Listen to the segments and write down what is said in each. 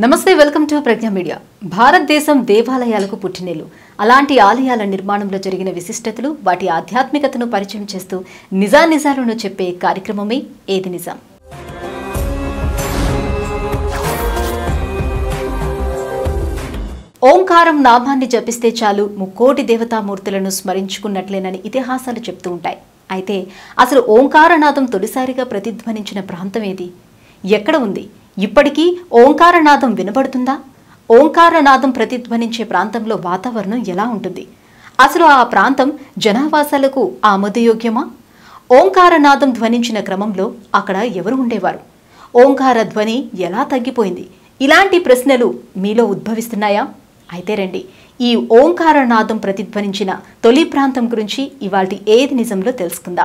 నమస్తే welcome to Pragna media భారతదేశం దేవాలయాలకు పుట్టినేలు అలాంటి ఆలయాల నిర్మాణంలో జరిగిన విశిష్టతలు వాటి ఆధ్యాత్మికతను పరిచయం చేస్తూ నిజానిజాలను చెప్పే కార్యక్రమమే ఏది నిజాం ఓంకారం నామాన్ని జపిస్తే చాలు ముక్కోటి దేవతామూర్తులను స్మరించుకున్నట్లేనని ఇతిహాసాలు చెప్తూ ఉంటాయి అయితే అసలు ఓంకారనాదం తొలిసారిగా ప్రతిధ్వనించిన ప్రాంతం ఏది ఎక్కడ ఉంది ఇప్పటికీ ఓంకారనాదం వినబడుతుందా ఓంకారనాదం ప్రతిధ్వనించే ప్రాంతంలో వాతావరణం ఎలా ఉంటుంది అసలు ఆ ప్రాంతం జనావాసాలకు ఆమోదయోగ్యమా ఓంకారనాదం ధ్వనించిన క్రమంలో అక్కడ ఎవరు ఉండేవారు ఓంకార ధ్వని ఎలా తగ్గిపోయింది ఇలాంటి ప్రశ్నలు మీలో ఉద్భవిస్తున్నాయా అయితే రండి ఈ ఓంకారనాదం ప్రతిధ్వనించిన తొలి ప్రాంతం గురించి ఇవాల్టి ఏది నిజంలో తెలుసుకుందాం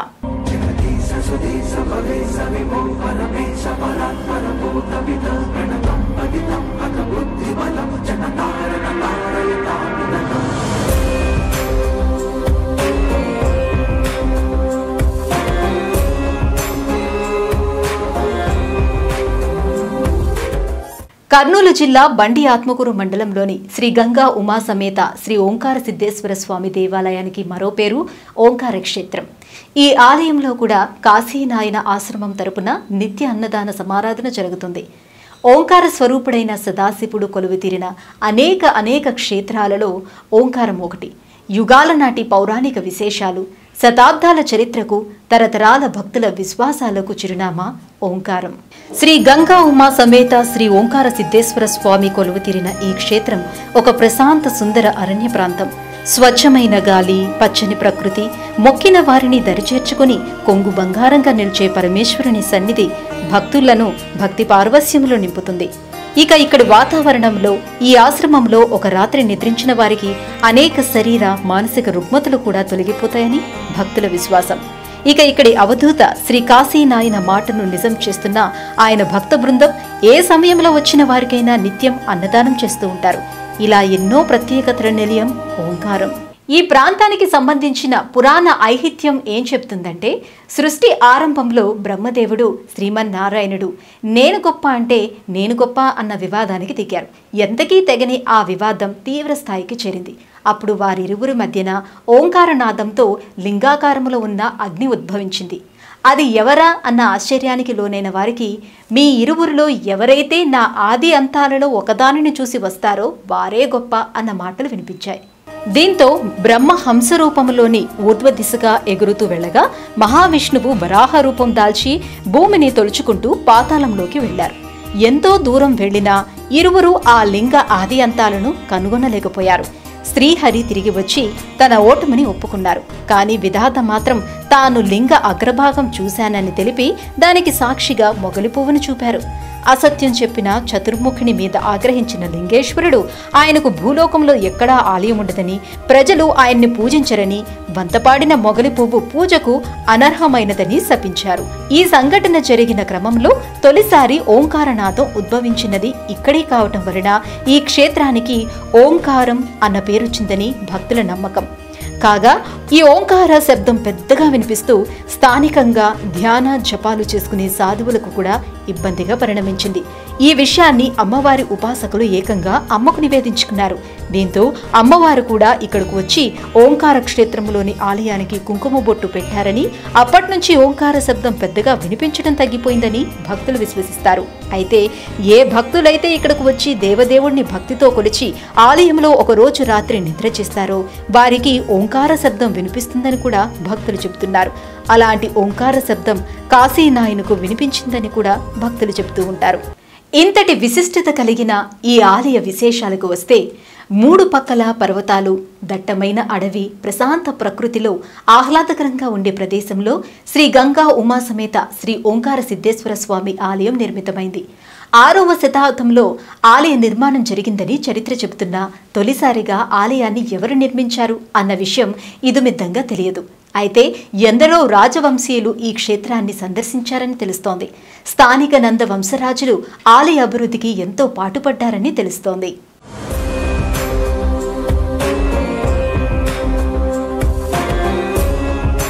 కర్నూలు జిల్లా బండి ఆత్మకూరు మండలంలోని శ్రీ గంగా ఉమా సమేత శ్రీ ఓంకార సిద్ధేశ్వర స్వామి దేవాలయానికి మరో పేరు ఓంకార క్షేత్రం ఈ ఆలయంలో కూడా కాశీనాయన ఆశ్రమం తరపున నిత్య అన్నదాన సమారాధన జరుగుతుంది ఓంకార స్వరూపుడైన సదాశివుడు కొలువుతీరిన అనేక అనేక క్షేత్రాలలో ఓంకారం ఒకటి యుగాల నాటి పౌరాణిక విశేషాలు శతాబ్దాల చరిత్రకు తరతరాల భక్తుల విశ్వాసాలకు చిరునామా ఓంకారం శ్రీ గంగా ఉమా సమేత శ్రీ ఓంకార సిద్ధేశ్వర స్వామి కొలువుతీరిన ఈ క్షేత్రం ఒక ప్రశాంత సుందర అరణ్య ప్రాంతం స్వచ్ఛమైన గాలి పచ్చని ప్రకృతి మొక్కిన వారిని దరిచేర్చుకుని కొంగు బంగారంగా నిలిచే పరమేశ్వరుని సన్నిధి భక్తులను భక్తి పార్వస్యములు నింపుతుంది ఇక ఇక్కడి వాతావరణంలో ఈ ఆశ్రమంలో ఒక రాత్రి నిద్రించిన వారికి అనేక శరీర మానసిక రుగ్మతలు కూడా తొలగిపోతాయని భక్తుల విశ్వాసం ఇక ఇక్కడి అవధూత శ్రీ కాశీనాయన మాటను నిజం చేస్తున్న ఆయన భక్త బృందం ఏ సమయంలో వచ్చిన వారికైనా నిత్యం అన్నదానం చేస్తూ ఉంటారు ఇలా ఎన్నో ప్రత్యేకతల నిలయం ఓంకారం ఈ ప్రాంతానికి సంబంధించిన పురాణ ఐహిత్యం ఏం చెప్తుందంటే సృష్టి ఆరంభంలో బ్రహ్మదేవుడు శ్రీమన్నారాయణుడు నేను గొప్ప అంటే నేను గొప్ప అన్న వివాదానికి దిగారు ఎంతకీ తెగని ఆ వివాదం తీవ్ర స్థాయికి చేరింది అప్పుడు వారిరువురి మధ్యన ఓంకారనాదంతో లింగాకారములో ఉన్న అగ్ని ఉద్భవించింది అది ఎవరా అన్న ఆశ్చర్యానికి లోనైన వారికి మీ ఇరువురిలో ఎవరైతే నా ఆది అంతాలలో ఒకదానిని చూసి వస్తారో వారే గొప్ప అన్న మాటలు వినిపించాయి దీంతో బ్రహ్మ హంస రూపంలోని ఊర్ధ్వ దిశగా ఎగురుతూ వెళ్ళగా మహావిష్ణువు వరాహ రూపం దాల్చి భూమిని తొలుచుకుంటూ పాతాళంలోకి వెళ్లారు ఎంతో దూరం వెళ్లినా ఇరువురు ఆ లింగ ఆది అంతాలను కనుగొనలేకపోయారు శ్రీహరి తిరిగి వచ్చి తన ఓటమిని ఒప్పుకున్నారు కానీ విధాత మాత్రం తాను లింగ అగ్రభాగం చూశానని తెలిపి దానికి సాక్షిగా మొగలి పువ్వును చూపారు అసత్యం చెప్పిన చతుర్ముఖిని మీద ఆగ్రహించిన లింగేశ్వరుడు ఆయనకు భూలోకంలో ఎక్కడా ఆలయం ఉండదని ప్రజలు ఆయన్ని పూజించరని వంతపాడిన మొగలి పువ్వు పూజకు అనర్హమైనదని శపించారు ఈ సంఘటన జరిగిన క్రమంలో తొలిసారి ఓంకారనాథం ఉద్భవించినది ఇక్కడే కావటం వలన ఈ క్షేత్రానికి ఓంకారం అన్న పేరొచ్చిందని భక్తుల నమ్మకం కాగా ఈ ఓంకార శబ్దం పెద్దగా వినిపిస్తూ స్థానికంగా ధ్యాన జపాలు చేసుకునే సాధువులకు కూడా ఇబ్బందిగా పరిణమించింది ఈ విషయాన్ని అమ్మవారి ఉపాసకులు ఏకంగా అమ్మకు నివేదించుకున్నారు దీంతో అమ్మవారు కూడా ఇక్కడకు వచ్చి ఓంకార క్షేత్రంలోని ఆలయానికి కుంకుమ బొట్టు పెట్టారని అప్పటి నుంచి ఓంకార శబ్దం పెద్దగా వినిపించడం తగ్గిపోయిందని భక్తులు విశ్వసిస్తారు అయితే ఏ భక్తులైతే ఇక్కడకు వచ్చి దేవదేవుణ్ణి భక్తితో కొలిచి ఆలయంలో ఒక రోజు రాత్రి నిద్ర చేస్తారో వారికి ఓంకార శబ్దం వినిపిస్తుందని కూడా భక్తులు చెబుతున్నారు అలాంటి ఓంకార శబ్దం కాశీనాయనకు వినిపించిందని కూడా భక్తులు చెబుతూ ఉంటారు ఇంతటి విశిష్టత కలిగిన ఈ ఆలయ విశేషాలకు వస్తే మూడు పక్కల పర్వతాలు దట్టమైన అడవి ప్రశాంత ప్రకృతిలో ఆహ్లాదకరంగా ఉండే ప్రదేశంలో శ్రీ గంగా ఉమా సమేత శ్రీ ఓంకార సిద్ధేశ్వర స్వామి ఆలయం నిర్మితమైంది ఆరవ శతాబ్దంలో ఆలయ నిర్మాణం జరిగిందని చరిత్ర చెబుతున్నా తొలిసారిగా ఆలయాన్ని ఎవరు నిర్మించారు అన్న విషయం ఇదుమిద్దంగా తెలియదు అయితే ఎందరో రాజవంశీయులు ఈ క్షేత్రాన్ని సందర్శించారని తెలుస్తోంది స్థానిక నంద వంశరాజులు ఆలయ అభివృద్ధికి ఎంతో పాటుపడ్డారని తెలుస్తోంది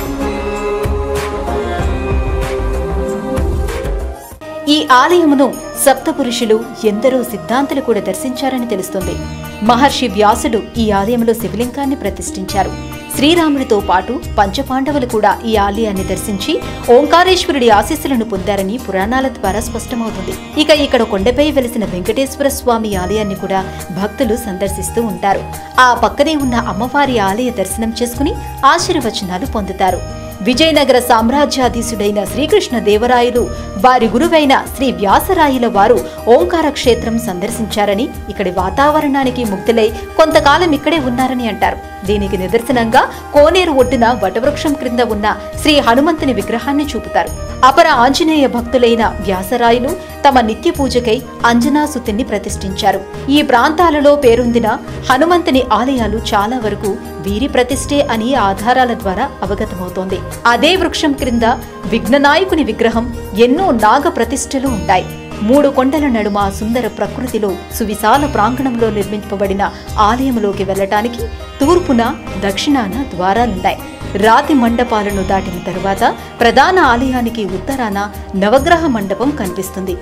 ఈ ఆలయమును సప్తపురుషులు ఎందరో సిద్ధాంతులు కూడా దర్శించారని తెలుస్తుంది మహర్షి వ్యాసుడు ఈ ఆలయంలో శివలింగాన్ని ప్రతిష్ఠించారు శ్రీరాముడితో పాటు పంచపాండవులు కూడా ఈ ఆలయాన్ని దర్శించి ఓంకారేశ్వరుడి ఆశీస్సులను పొందారని పురాణాల ద్వారా స్పష్టమవుతుంది ఇక ఇక్కడ కొండపై వెలిసిన వెంకటేశ్వర స్వామి ఆలయాన్ని కూడా భక్తులు సందర్శిస్తూ ఉంటారు ఆ పక్కనే ఉన్న అమ్మవారి ఆలయ దర్శనం చేసుకుని ఆశీర్వచనాలు పొందుతారు విజయనగర సామ్రాజ్యాధీశుడైన శ్రీకృష్ణ దేవరాయలు వారి గురువైన శ్రీ వ్యాసరాయుల వారు ఓంకార క్షేత్రం సందర్శించారని ఇక్కడి వాతావరణానికి ముక్తులై కొంతకాలం ఇక్కడే ఉన్నారని అంటారు దీనికి నిదర్శనంగా కోనేరు ఒడ్డున వటవృక్షం క్రింద ఉన్న శ్రీ హనుమంతుని విగ్రహాన్ని చూపుతారు అపర ఆంజనేయ భక్తులైన వ్యాసరాయులు తమ నిత్య పూజకై అంజనాసుతిని ప్రతిష్ఠించారు ఈ ప్రాంతాలలో పేరొందిన హనుమంతుని ఆలయాలు చాలా వరకు వీరి ప్రతిష్ఠే అని ఆధారాల ద్వారా అవగతమవుతోంది అదే వృక్షం క్రింద విఘ్ననాయకుని విగ్రహం ఎన్నో నాగ ప్రతిష్ఠలు ఉంటాయి మూడు కొండల నడుమ సుందర ప్రకృతిలో సువిశాల ప్రాంగణంలో నిర్మింపబడిన ఆలయంలోకి వెళ్ళటానికి తూర్పున దక్షిణాన ద్వారాలున్నాయి రాతి మండపాలను దాటిన తరువాత ప్రధాన ఆలయానికి ఉత్తరాన నవగ్రహ మండపం కనిపిస్తుంది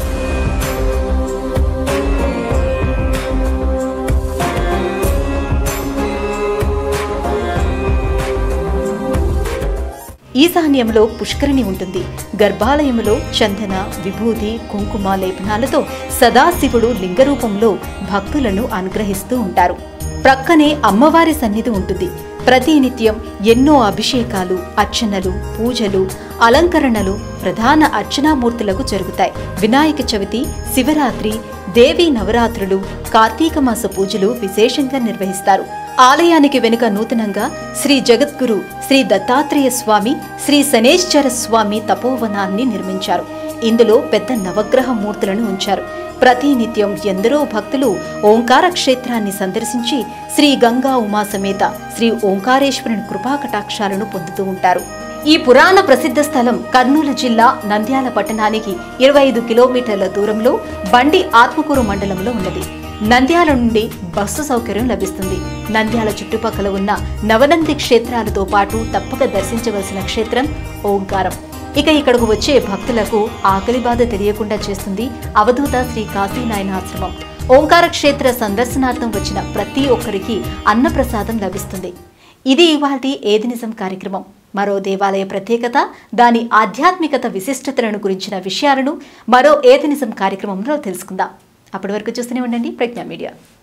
ఈశాన్యంలో పుష్కరిణి ఉంటుంది గర్భాలయములో చందన విభూతి కుంకుమ లేపనాలతో సదాశివుడు లింగరూపంలో భక్తులను అనుగ్రహిస్తూ ఉంటారు ప్రక్కనే అమ్మవారి సన్నిధి ఉంటుంది ప్రతినిత్యం ఎన్నో అభిషేకాలు అర్చనలు పూజలు అలంకరణలు ప్రధాన అర్చనామూర్తులకు జరుగుతాయి వినాయక చవితి శివరాత్రి దేవీ నవరాత్రులు కార్తీక మాస పూజలు విశేషంగా నిర్వహిస్తారు ఆలయానికి వెనుక నూతనంగా శ్రీ జగద్గురు శ్రీ దత్తాత్రేయ స్వామి శ్రీ శనేశ్వర స్వామి తపోవనాన్ని నిర్మించారు ఇందులో పెద్ద నవగ్రహ మూర్తులను ఉంచారు ప్రతినిత్యం ఎందరో భక్తులు ఓంకార క్షేత్రాన్ని సందర్శించి శ్రీ గంగా ఉమా సమేత శ్రీ ఓంకారేశ్వరుని కృపాకటాక్షాలను పొందుతూ ఉంటారు ఈ పురాణ ప్రసిద్ధ స్థలం కర్నూలు జిల్లా నంద్యాల పట్టణానికి ఇరవై ఐదు కిలోమీటర్ల దూరంలో బండి ఆత్మకూరు మండలంలో ఉన్నది నంద్యాల నుండి బస్సు సౌకర్యం లభిస్తుంది నంద్యాల చుట్టుపక్కల ఉన్న నవనంది క్షేత్రాలతో పాటు తప్పక దర్శించవలసిన క్షేత్రం ఓంకారం ఇక ఇక్కడకు వచ్చే భక్తులకు ఆకలి బాధ తెలియకుండా చేస్తుంది అవధూత శ్రీ కాశీనాయన ఆశ్రమం ఓంకార క్షేత్ర సందర్శనార్థం వచ్చిన ప్రతి ఒక్కరికి అన్నప్రసాదం లభిస్తుంది ఇది ఇవాల్టి ఏది నిజం కార్యక్రమం మరో దేవాలయ ప్రత్యేకత దాని ఆధ్యాత్మికత విశిష్టతలను గురించిన విషయాలను మరో ఏది నిజం కార్యక్రమంలో తెలుసుకుందాం అప్పటి వరకు చూస్తూనే ఉండండి ప్రజ్ఞా మీడియా